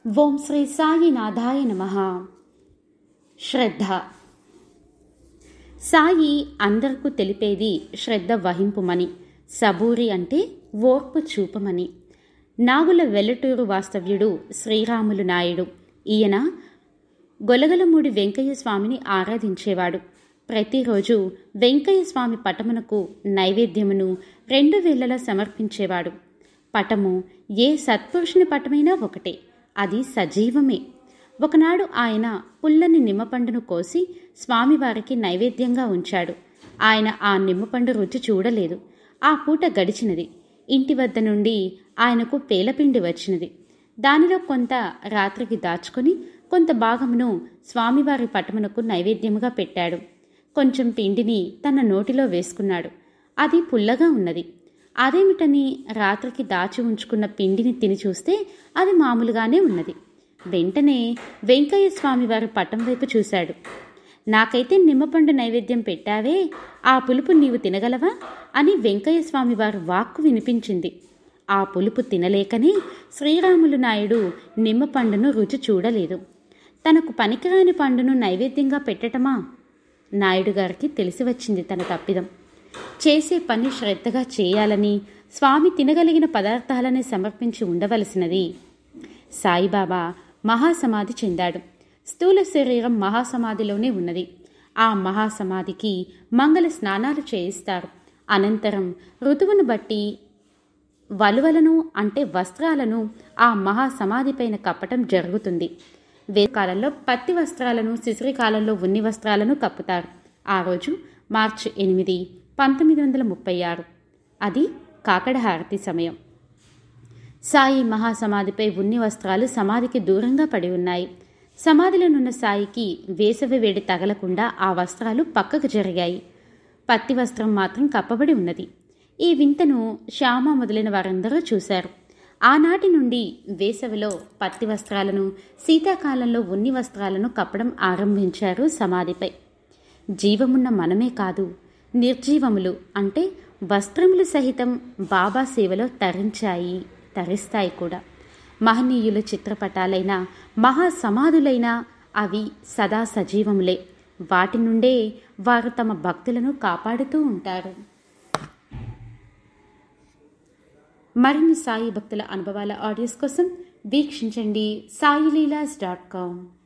ఓం శ్రీ సాయినాథాయ నమ శ్రద్ధ సాయి అందరకు తెలిపేది శ్రద్ధ వహింపుమని సబూరి అంటే ఓర్పు చూపమని నాగుల వెల్లటూరు వాస్తవ్యుడు శ్రీరాములు నాయుడు ఈయన గొలగలమూడి వెంకయ్య స్వామిని ఆరాధించేవాడు ప్రతిరోజు వెంకయ్య స్వామి పటమునకు నైవేద్యమును రెండు వేళలా సమర్పించేవాడు పటము ఏ సత్పురుషుని పటమైనా ఒకటే అది సజీవమే ఒకనాడు ఆయన పుల్లని నిమ్మపండును కోసి స్వామివారికి నైవేద్యంగా ఉంచాడు ఆయన ఆ నిమ్మపండు రుచి చూడలేదు ఆ పూట గడిచినది ఇంటి వద్ద నుండి ఆయనకు పేలపిండి వచ్చినది దానిలో కొంత రాత్రికి దాచుకొని కొంత భాగమును స్వామివారి పటమునకు నైవేద్యముగా పెట్టాడు కొంచెం పిండిని తన నోటిలో వేసుకున్నాడు అది పుల్లగా ఉన్నది అదేమిటని రాత్రికి దాచి ఉంచుకున్న పిండిని తిని చూస్తే అది మామూలుగానే ఉన్నది వెంటనే వెంకయ్య స్వామి వారి పట్టం వైపు చూశాడు నాకైతే నిమ్మపండు నైవేద్యం పెట్టావే ఆ పులుపు నీవు తినగలవా అని వెంకయ్య స్వామి వారి వాక్కు వినిపించింది ఆ పులుపు తినలేకనే శ్రీరాములు నాయుడు నిమ్మపండును రుచి చూడలేదు తనకు పనికిరాని పండును నైవేద్యంగా పెట్టటమా నాయుడు గారికి తెలిసి వచ్చింది తన తప్పిదం చేసే పని శ్రద్ధగా చేయాలని స్వామి తినగలిగిన పదార్థాలని సమర్పించి ఉండవలసినది సాయిబాబా మహాసమాధి చెందాడు స్థూల శరీరం మహాసమాధిలోనే ఉన్నది ఆ మహాసమాధికి మంగళ స్నానాలు చేయిస్తారు అనంతరం ఋతువును బట్టి వలువలను అంటే వస్త్రాలను ఆ మహాసమాధిపైన కప్పటం జరుగుతుంది వేకాలంలో పత్తి వస్త్రాలను శిశిరికాలంలో ఉన్ని వస్త్రాలను కప్పుతారు ఆ రోజు మార్చి ఎనిమిది పంతొమ్మిది వందల ముప్పై ఆరు అది కాకడ హారతి సమయం సాయి మహాసమాధిపై ఉన్ని వస్త్రాలు సమాధికి దూరంగా పడి ఉన్నాయి సమాధిలోనున్న సాయికి వేసవి వేడి తగలకుండా ఆ వస్త్రాలు పక్కకు జరిగాయి పత్తి వస్త్రం మాత్రం కప్పబడి ఉన్నది ఈ వింతను శ్యామ మొదలైన వారందరూ చూశారు ఆనాటి నుండి వేసవిలో పత్తి వస్త్రాలను శీతాకాలంలో ఉన్ని వస్త్రాలను కప్పడం ఆరంభించారు సమాధిపై జీవమున్న మనమే కాదు నిర్జీవములు అంటే వస్త్రములు సహితం బాబా సేవలో తరించాయి తరిస్తాయి కూడా మహనీయుల చిత్రపటాలైన మహాసమాధులైన అవి సదా సజీవములే వాటి నుండే వారు తమ భక్తులను కాపాడుతూ ఉంటారు మరిన్ని సాయి భక్తుల అనుభవాల ఆడియోస్ కోసం వీక్షించండి సాయిలీలాస్ డాట్ కామ్